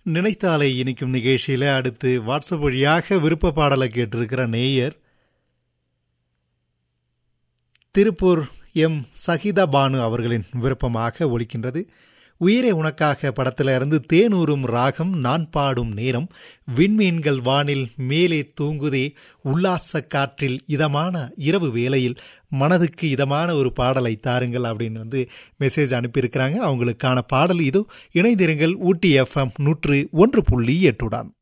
நினைத்தாலே இனிக்கும் நிகழ்ச்சியில் அடுத்து வாட்ஸ்அப் வழியாக விருப்ப பாடலை கேட்டிருக்கிற நேயர் திருப்பூர் எம் சகிதா பானு அவர்களின் விருப்பமாக ஒலிக்கின்றது உயிரே உனக்காக படத்துல இருந்து தேனூரும் ராகம் நான் பாடும் நேரம் விண்மீன்கள் வானில் மேலே தூங்குதே உல்லாச காற்றில் இதமான இரவு வேளையில் மனதுக்கு இதமான ஒரு பாடலை தாருங்கள் அப்படின்னு வந்து மெசேஜ் அனுப்பியிருக்கிறாங்க அவங்களுக்கான பாடல் இதோ இணைந்திருங்கள் ஊட்டி எஃப்எம் நூற்று ஒன்று புள்ளி எட்டுடன்